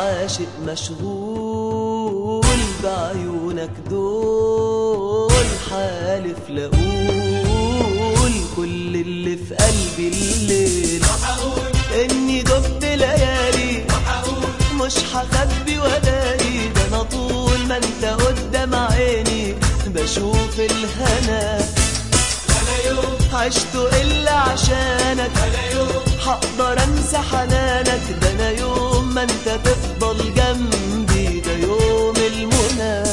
عاشق مشغول بعيونك دول حالف لأقول كل اللي في قلبي الليل إني دبت ليالي مش هخبي وداري ده أنا طول ما أنت قدام عيني بشوف الهنا عشت إلا عشانك هقدر أنسى حنانك ده أنا يوم ما أنت تفضل جنبي ده يوم المنى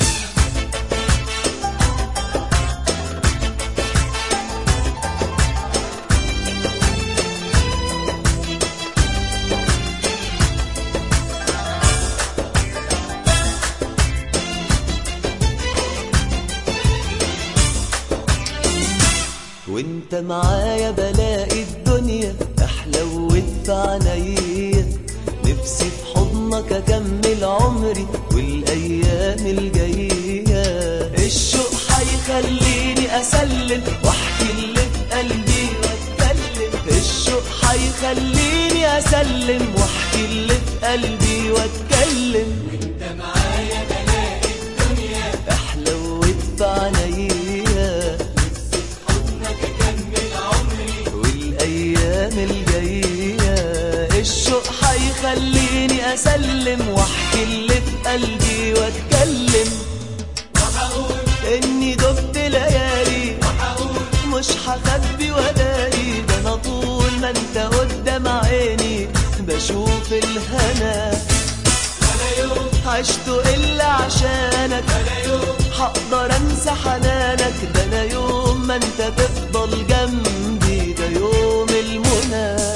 وانت معايا بلاقي الدنيا احلى وفي عينيا نفسي في حضنك اكمل عمري والايام الجايه الشوق هيخليني اسلم واحكي اللي في قلبي واتكلم الشوق هيخليني اسلم واحكي اللي في قلبي واتكلم انت معايا بلاقي الدنيا احلى وفي عينيا حضنك اكمل عمري والايام الجايه الشوق هيخليني اسلم واحكي اللي في قلبي واتكلم وهقول اني دبت ليالي وهقول مش هخبي وداري ده انا طول ما انت قدام عيني بشوف الهنا ولا يوم عشت الا عشانك ولا يوم هقدر انسى حنانك ده انا يوم ما انت تفضل جنبي ده يوم المنى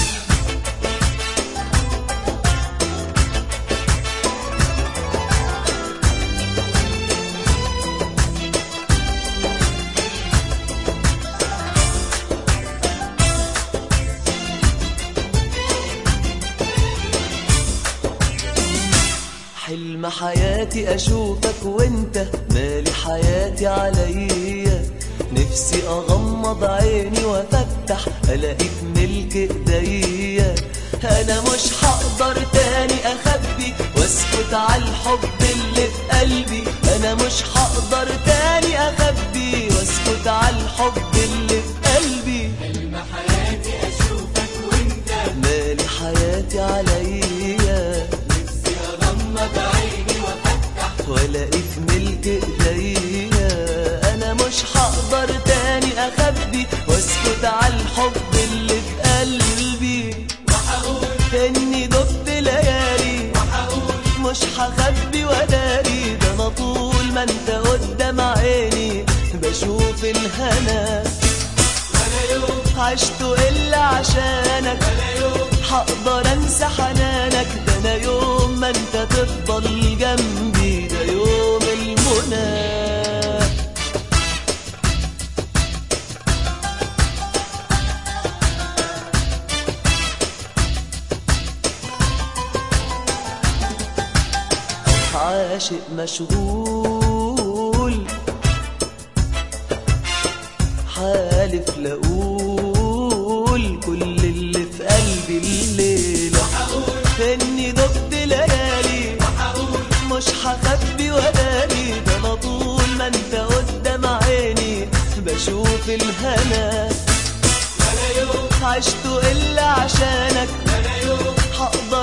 حلم حياتي اشوفك وانت مالي حياتي عليا نفسي اغمض عيني وافتح الاقيك ملك ايديا انا مش هقدر تاني اخبي واسكت على الحب اللي في قلبي انا مش هقدر تاني اخبي واسكت على الحب اللي في قلبي حلم حياتي اشوفك وانت مالي حياتي عليا نفسي اغمض عيني وافتح والاقي في ملك ايديا انا مش هقدر تاني اخبي واسكت على الحب اللي في قلبي وهقول اني دبت ليالي وهقول مش هخبي وداري ده انا طول ما انت قدام عيني بشوف الهنا ولا يوم عشت الا عشانك ولا يوم هقدر انسى حنانك ده انا يوم ما انت تفضل جنبي ده يوم المنى عاشق مشغول حالف لأقول كل اللي في قلبي الليلة وهقول إني دبت ليالي وهقول مش هخبي وداري ده أنا طول ما أنت قدام عيني بشوف الهنا ولا يوم عشت إلا عشانك ولا يوم هقدر